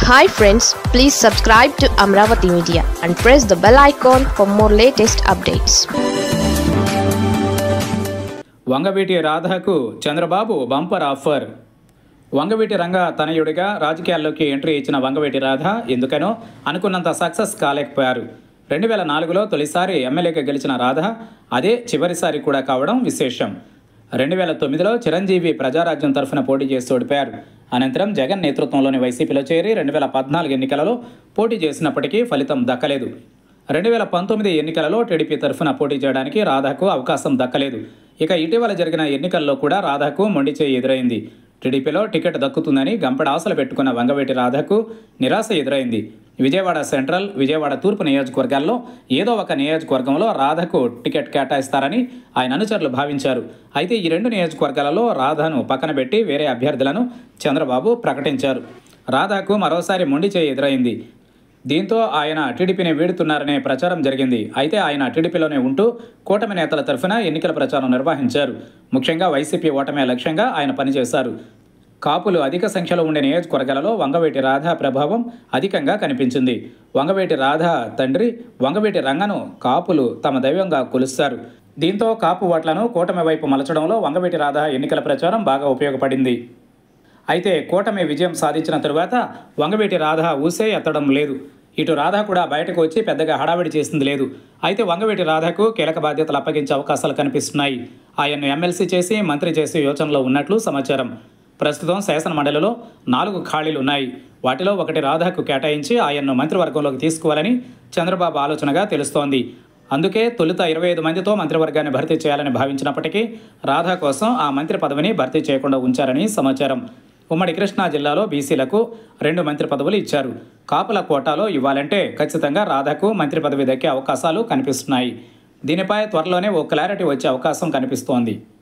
hi friends please subscribe to Amaravati media and press the bell icon for more latest updates Vangaveeti రాధకు Chandrababu bumper offer Vangaveeti రంగ తనయుడిగా రాజకీయాల్లోకి entry ఇచ్చిన వంగవీటి రాధ ఎందుకనో అనుకున్నంత సక్సెస్ కాలేకపోయారు రెండు వేల నాలుగులో తొలిసారి ఎమ్మెల్యేగా గెలిచిన రాధ అదే చివరిసారి కూడా కావడం విశేషం రెండు వేల తొమ్మిదిలో చిరంజీవి ప్రజారాజ్యం తరఫున పోటీ చేసి ఓడిపోయారు అనంతరం జగన్ నేతృత్వంలోని వైసీపీలో చేరి రెండు వేల పద్నాలుగు ఎన్నికలలో పోటీ చేసినప్పటికీ ఫలితం దక్కలేదు రెండు వేల పంతొమ్మిది ఎన్నికలలో టీడీపీ తరఫున పోటీ చేయడానికి రాధాకు అవకాశం దక్కలేదు ఇక ఇటీవల జరిగిన ఎన్నికల్లో కూడా రాధాకు మొండి చేయి ఎదురైంది టీడీపీలో టికెట్ దక్కుతుందని గంపడ ఆశలు పెట్టుకున్న వంగవేటి రాధాకు నిరాశ ఎదురైంది విజయవాడ సెంట్రల్ విజయవాడ తూర్పు నియోజకవర్గాల్లో ఏదో ఒక నియోజకవర్గంలో రాధకు టికెట్ కేటాయిస్తారని ఆయన అనుచరులు భావించారు అయితే ఈ రెండు నియోజకవర్గాలలో రాధను పక్కన పెట్టి వేరే అభ్యర్థులను చంద్రబాబు ప్రకటించారు రాధాకు మరోసారి మొండి చేయి ఎదురైంది దీంతో ఆయన టీడీపీని వీడుతున్నారనే ప్రచారం జరిగింది అయితే ఆయన టీడీపీలోనే ఉంటూ కూటమి నేతల తరఫున ఎన్నికల ప్రచారం నిర్వహించారు ముఖ్యంగా వైసీపీ ఓటమే లక్ష్యంగా ఆయన పనిచేశారు కాపులు అధిక సంఖ్యలో ఉండే నియోజకవర్గాలలో వంగవేటి రాధ ప్రభావం అధికంగా కనిపించింది వంగవేటి రాధ తండ్రి వంగవేటి రంగను కాపులు తమ దైవంగా కొలుస్తారు దీంతో కాపు ఓట్లను కూటమి వైపు మలచడంలో వంగవేటి రాధ ఎన్నికల ప్రచారం బాగా ఉపయోగపడింది అయితే కూటమి విజయం సాధించిన తరువాత వంగవీటి రాధ ఊసే ఎత్తడం లేదు ఇటు రాధ కూడా బయటకు వచ్చి పెద్దగా హడావిడి చేసింది లేదు అయితే వంగవీటి రాధకు కీలక బాధ్యతలు అప్పగించే అవకాశాలు కనిపిస్తున్నాయి ఆయన్ను ఎమ్మెల్సీ చేసి మంత్రి చేసే యోచనలో ఉన్నట్లు సమాచారం ప్రస్తుతం శాసన మండలిలో నాలుగు ఖాళీలు ఉన్నాయి వాటిలో ఒకటి రాధాకు కేటాయించి ఆయన్ను మంత్రివర్గంలోకి తీసుకోవాలని చంద్రబాబు ఆలోచనగా తెలుస్తోంది అందుకే తొలుత ఇరవై ఐదు మందితో మంత్రివర్గాన్ని భర్తీ చేయాలని భావించినప్పటికీ రాధా కోసం ఆ మంత్రి పదవిని భర్తీ చేయకుండా ఉంచారని సమాచారం ఉమ్మడి కృష్ణా జిల్లాలో బీసీలకు రెండు మంత్రి పదవులు ఇచ్చారు కాపుల కోటాలో ఇవ్వాలంటే ఖచ్చితంగా రాధాకు మంత్రి పదవి దక్కే అవకాశాలు కనిపిస్తున్నాయి దీనిపై త్వరలోనే ఓ క్లారిటీ వచ్చే అవకాశం కనిపిస్తోంది